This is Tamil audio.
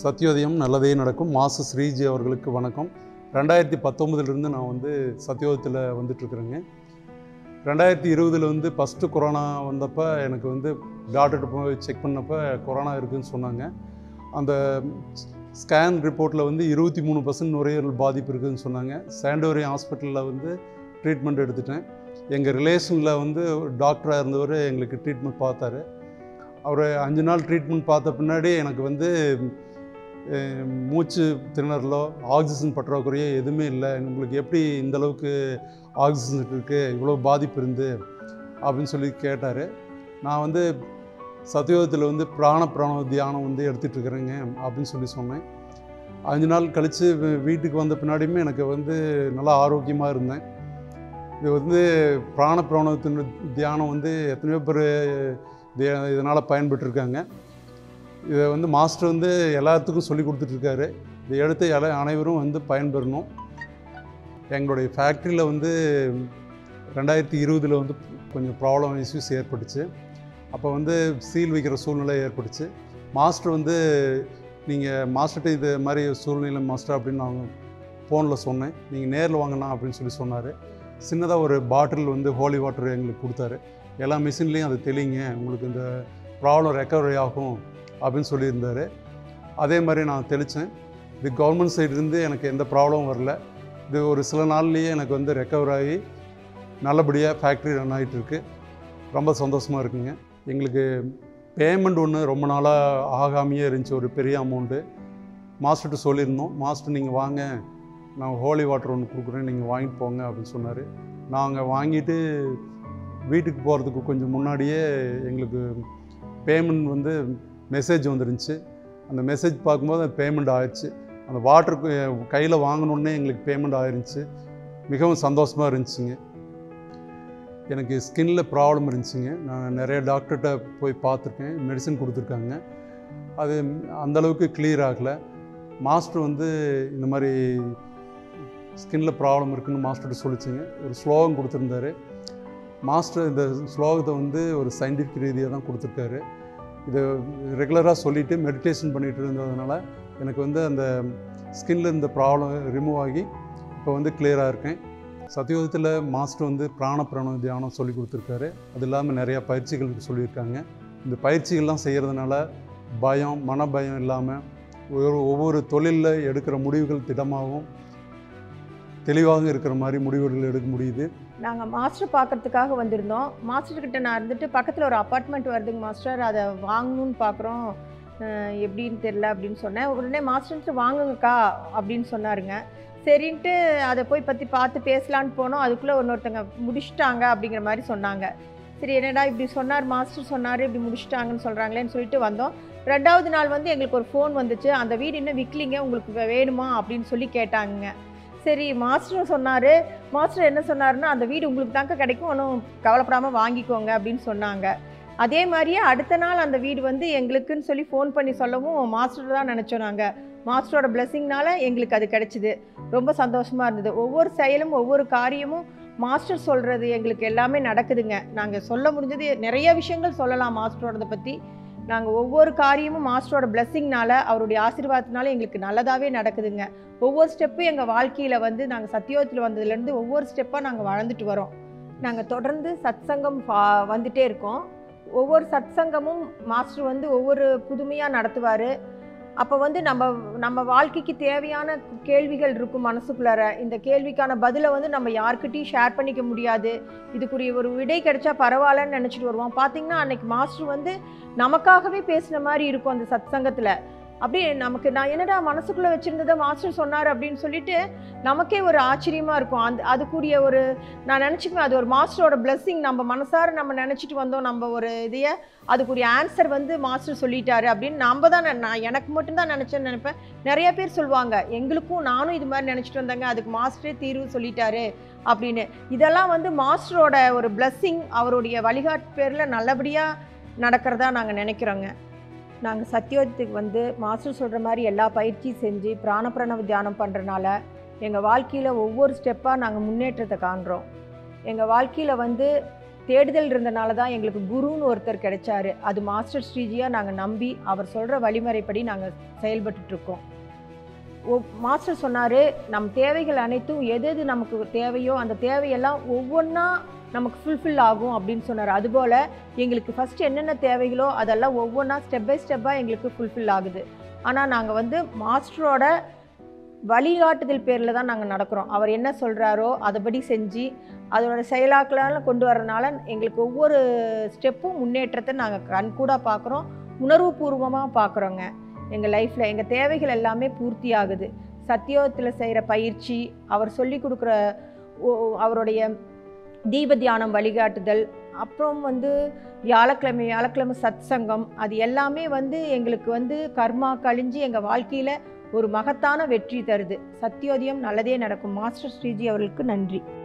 சத்யோதயம் நல்லதே நடக்கும் மாசு ஸ்ரீஜி அவர்களுக்கு வணக்கம் ரெண்டாயிரத்தி பத்தொம்பதுலேருந்து நான் வந்து சத்யோதயத்தில் வந்துட்டுருக்குறேங்க ரெண்டாயிரத்தி இருபதில் வந்து ஃபஸ்ட்டு கொரோனா வந்தப்போ எனக்கு வந்து டாக்டர்கிட்ட போய் செக் பண்ணப்போ கொரோனா இருக்குதுன்னு சொன்னாங்க அந்த ஸ்கேன் ரிப்போர்ட்டில் வந்து இருபத்தி மூணு பர்சன்ட் நுரையீரல் பாதிப்பு இருக்குதுன்னு சொன்னாங்க சாண்டோரியம் ஹாஸ்பிட்டலில் வந்து ட்ரீட்மெண்ட் எடுத்துட்டேன் எங்கள் ரிலேஷனில் வந்து டாக்டராக இருந்தவர் எங்களுக்கு ட்ரீட்மெண்ட் பார்த்தாரு அவர் அஞ்சு நாள் ட்ரீட்மெண்ட் பார்த்த பின்னாடி எனக்கு வந்து அஹ், மூச்சு திணறலோ ஆக்சிஜன் பற்றாக்குறையோ எதுவுமே இல்லை உங்களுக்கு எப்படி இந்த அளவுக்கு ஆக்சிஜன் இருக்குது இவ்வளோ பாதிப்பு இருந்து அப்படின்னு சொல்லி கேட்டார் நான் வந்து சத்தியோகத்தில் வந்து பிராண பிராண தியானம் வந்து எடுத்துகிட்டு இருக்கிறேங்க அப்படின்னு சொல்லி சொன்னேன் அஞ்சு நாள் கழித்து வீட்டுக்கு வந்த பின்னாடியுமே எனக்கு வந்து நல்லா ஆரோக்கியமாக இருந்தேன் இது வந்து பிராண பிராணத்தின் தியானம் வந்து எத்தனையோ பேர் இது இதனால் பயன்பெற்றிருக்காங்க இதை வந்து மாஸ்டர் வந்து எல்லாத்துக்கும் சொல்லி கொடுத்துட்ருக்காரு இதை எடுத்து எல்லா அனைவரும் வந்து பயன்பெறணும் எங்களுடைய ஃபேக்ட்ரியில் வந்து ரெண்டாயிரத்தி இருபதில் வந்து கொஞ்சம் ப்ராப்ளம் இஷ்யூஸ் ஏற்பட்டுச்சு அப்போ வந்து சீல் வைக்கிற சூழ்நிலை ஏற்பட்டுச்சு மாஸ்டர் வந்து நீங்கள் மாஸ்டர்கிட்ட இது மாதிரி சூழ்நிலை மாஸ்டர் அப்படின்னு நான் ஃபோனில் சொன்னேன் நீங்கள் நேரில் வாங்கண்ணா அப்படின்னு சொல்லி சொன்னார் சின்னதாக ஒரு பாட்டில் வந்து ஹோலி வாட்டர் எங்களுக்கு கொடுத்தாரு எல்லா மிஷின்லேயும் அது தெளிங்க உங்களுக்கு இந்த ப்ராப்ளம் ரெக்கவரி ஆகும் அப்படின்னு சொல்லியிருந்தார் அதே மாதிரி நான் தெளித்தேன் இது கவர்மெண்ட் சைடுலேருந்து எனக்கு எந்த ப்ராப்ளமும் வரல இது ஒரு சில நாள்லேயே எனக்கு வந்து ரெக்கவர் ஆகி நல்லபடியாக ஃபேக்ட்ரி ரன் ஆகிட்டு இருக்கு ரொம்ப சந்தோஷமாக இருக்குங்க எங்களுக்கு பேமெண்ட் ஒன்று ரொம்ப நாளாக ஆகாமையே இருந்துச்சு ஒரு பெரிய அமௌண்ட்டு மாஸ்டர்கிட்ட சொல்லியிருந்தோம் மாஸ்டர் நீங்கள் வாங்க நான் ஹோலி வாட்டர் ஒன்று கொடுக்குறேன் நீங்கள் வாங்கிட்டு போங்க அப்படின்னு சொன்னார் நாங்கள் வாங்கிட்டு வீட்டுக்கு போகிறதுக்கு கொஞ்சம் முன்னாடியே எங்களுக்கு பேமெண்ட் வந்து மெசேஜ் வந்துருந்துச்சு அந்த மெசேஜ் பார்க்கும்போது பேமெண்ட் ஆயிடுச்சு அந்த வாட்டருக்கு கையில் வாங்கினோடனே எங்களுக்கு பேமெண்ட் ஆயிருந்துச்சு மிகவும் சந்தோஷமாக இருந்துச்சுங்க எனக்கு ஸ்கின்ல ப்ராப்ளம் இருந்துச்சுங்க நான் நிறைய டாக்டர்கிட்ட போய் பார்த்துருக்கேன் மெடிசன் கொடுத்துருக்காங்க அது அந்த அளவுக்கு கிளியர் ஆகலை மாஸ்டர் வந்து இந்த மாதிரி ஸ்கின்ல ப்ராப்ளம் இருக்குன்னு மாஸ்டர்கிட்ட சொல்லிச்சுங்க ஒரு ஸ்லோகம் கொடுத்துருந்தாரு மாஸ்டர் இந்த ஸ்லோகத்தை வந்து ஒரு சயின்டிஃபிக் ரீதியாக தான் கொடுத்துருக்காரு இதை ரெகுலராக சொல்லிவிட்டு மெடிடேஷன் பண்ணிகிட்டு இருந்ததுனால எனக்கு வந்து அந்த ஸ்கின்ல இருந்த ப்ராப்ளம் ரிமூவ் ஆகி இப்போ வந்து கிளியராக இருக்கேன் சத்தியோகத்தில் மாஸ்டர் வந்து பிராண பிராண தியானம் சொல்லி கொடுத்துருக்காரு அது இல்லாமல் நிறையா பயிற்சிகள் சொல்லியிருக்காங்க இந்த பயிற்சிகள்லாம் செய்கிறதுனால பயம் மன பயம் இல்லாமல் ஒரு ஒவ்வொரு தொழிலில் எடுக்கிற முடிவுகள் திடமாகவும் தெளிவாக இருக்கிற மாதிரி முடிவுகள் எடுக்க முடியுது நாங்கள் மாஸ்டர் பார்க்கறதுக்காக வந்திருந்தோம் மாஸ்டர்கிட்ட நான் இருந்துட்டு பக்கத்தில் ஒரு அப்பார்ட்மெண்ட் வருதுங்க மாஸ்டர் அதை வாங்கணும்னு பார்க்குறோம் அஹ் எப்படின்னு தெரில அப்படின்னு சொன்னேன் உடனே மாஸ்டர்கிட்ட வாங்குங்கக்கா அப்படின்னு சொன்னாருங்க சரின்ட்டு அதை போய் பற்றி பார்த்து பேசலான்னு போனோம் அதுக்குள்ளே இன்னொருத்தங்க முடிச்சிட்டாங்க அப்படிங்கிற மாதிரி சொன்னாங்க சரி என்னடா இப்படி சொன்னார் மாஸ்டர் சொன்னார் இப்படி முடிச்சிட்டாங்கன்னு சொல்கிறாங்களேன்னு சொல்லிட்டு வந்தோம் ரெண்டாவது நாள் வந்து எங்களுக்கு ஒரு ஃபோன் வந்துச்சு அந்த வீடு இன்னும் விற்கலிங்க உங்களுக்கு வே- வேணுமா அப்படின்னு சொல்லி கேட்டாங்க சரி மாஸ்டரும் சொன்னார் மாஸ்டர் என்ன சொன்னாருன்னா அந்த வீடு உங்களுக்கு தாங்க கிடைக்கும் ஒன்றும் கவலைப்படாமல் வாங்கிக்கோங்க அப்படின்னு சொன்னாங்க அதே மாதிரியே அடுத்த நாள் அந்த வீடு வந்து எங்களுக்குன்னு சொல்லி ஃபோன் பண்ணி சொல்லவும் மாஸ்டர் தான் நினச்சோம் நாங்கள் மாஸ்டரோட பிளெஸிங்னால எங்களுக்கு அது கிடைச்சிது ரொம்ப சந்தோஷமாக இருந்தது ஒவ்வொரு செயலும் ஒவ்வொரு காரியமும் மாஸ்டர் சொல்கிறது எங்களுக்கு எல்லாமே நடக்குதுங்க நாங்கள் சொல்ல முடிஞ்சது நிறைய விஷயங்கள் சொல்லலாம் மாஸ்டரோடதை பற்றி நாங்கள் ஒவ்வொரு காரியமும் மாஸ்டரோட பிளெஸிங்னால அவருடைய ஆசீர்வாதத்தினால எங்களுக்கு நல்லதாகவே நடக்குதுங்க ஒவ்வொரு ஸ்டெப்பும் எங்கள் வாழ்க்கையில் வந்து நாங்கள் சத்தியோகத்தில் வந்ததுலேருந்து ஒவ்வொரு ஸ்டெப்பாக நாங்கள் வளர்ந்துட்டு வரோம் நாங்கள் தொடர்ந்து சத்சங்கம் பா- வந்துட்டே இருக்கோம் ஒவ்வொரு சத்சங்கமும் மாஸ்டர் வந்து ஒவ்வொரு புதுமையாக நடத்துவார் அப்போ வந்து நம்ம நம்ம வாழ்க்கைக்கு தேவையான கேள்விகள் இருக்கும் மனசுக்குள்ளார இந்த கேள்விக்கான பதிலை வந்து நம்ம யார்கிட்டயும் ஷேர் பண்ணிக்க முடியாது இதுக்குரிய ஒரு விடை கிடைச்சா பரவாயில்லன்னு நினச்சிட்டு வருவோம் பார்த்தீங்கன்னா அன்னைக்கு மாஸ்டர் வந்து நமக்காகவே பேசின மாதிரி இருக்கும் அந்த சத்சங்கத்தில் அப்படியே நமக்கு நான் என்னடா மனசுக்குள்ளே வச்சுருந்ததை மாஸ்டர் சொன்னார் அப்படின்னு சொல்லிட்டு நமக்கே ஒரு ஆச்சரியமாக இருக்கும் அந்த அதுக்குரிய ஒரு நான் நினச்சிக்குவேன் அது ஒரு மாஸ்டரோட blessing நம்ம மனசார நம்ம நினச்சிட்டு வந்தோம் நம்ம ஒரு இதைய அதுக்குரிய ஆன்சர் வந்து மாஸ்டர் சொல்லிட்டாரு அப்படின்னு நம்ம தான் நெ- நான் எனக்கு மட்டும்தான் நினச்சேன்னு நினைப்பேன் நிறைய பேர் சொல்லுவாங்க எங்களுக்கும் நானும் இது மாதிரி நினச்சிட்டு வந்தாங்க அதுக்கு மாஸ்டரே தீர்வு சொல்லிட்டாரு அப்படின்னு இதெல்லாம் வந்து மாஸ்டரோட ஒரு blessing அவருடைய வழிகாட்டு பேரில் நல்லபடியாக நடக்கிறதா நாங்கள் நினைக்கிறோங்க நாங்கள் சத்தியோதத்துக்கு வந்து மாஸ்டர் சொல்கிற மாதிரி எல்லா பயிற்சியும் செஞ்சு பிராணப்பிரணவ தியானம் பண்ணுறனால எங்கள் வாழ்க்கையில் ஒவ்வொரு ஸ்டெப்பாக நாங்கள் முன்னேற்றத்தை காண்றோம் எங்கள் வாழ்க்கையில் வந்து தேடுதல் இருந்தனால தான் எங்களுக்கு குருன்னு ஒருத்தர் கிடைச்சாரு அது மாஸ்டர் ஸ்ரீஜியாக நாங்கள் நம்பி அவர் சொல்கிற வழிமுறைப்படி நாங்கள் செயல்பட்டுட்டு இருக்கோம் ஓ மாஸ்டர் சொன்னார் நம் தேவைகள் அனைத்தும் எது எது நமக்கு தேவையோ அந்த தேவையெல்லாம் ஒவ்வொன்றா நமக்கு ஃபுல்ஃபில் ஆகும் அப்படின்னு சொன்னார் அதுபோல் எங்களுக்கு ஃபஸ்ட்டு என்னென்ன தேவைகளோ அதெல்லாம் ஒவ்வொன்றா ஸ்டெப் பை ஸ்டெப்பாக எங்களுக்கு ஃபுல்ஃபில் ஆகுது ஆனால் நாங்கள் வந்து மாஸ்டரோட வழிகாட்டுதல் பேரில் தான் நாங்கள் நடக்கிறோம் அவர் என்ன சொல்கிறாரோ அதைப்படி செஞ்சு அதோட செயலாக்களால் கொண்டு வரனால எங்களுக்கு ஒவ்வொரு ஸ்டெப்பும் முன்னேற்றத்தை நாங்கள் கண்கூட பார்க்குறோம் உணர்வுபூர்வமாக பார்க்குறோங்க எங்கள் லைஃப்பில் எங்கள் தேவைகள் எல்லாமே பூர்த்தி ஆகுது சத்தியோகத்தில் செய்கிற பயிற்சி அவர் சொல்லி கொடுக்குற ஓ- அவருடைய தீப தியானம் வழிகாட்டுதல் அப்புறம் வந்து வியாழக்கிழமை வியாழக்கிழமை சத் சங்கம் அது எல்லாமே வந்து எங்களுக்கு வந்து கர்மா கழிஞ்சு எங்கள் வாழ்க்கையில் ஒரு மகத்தான வெற்றி தருது சத்தியோதயம் நல்லதே நடக்கும் மாஸ்டர் ஸ்ரீஜி அவர்களுக்கு நன்றி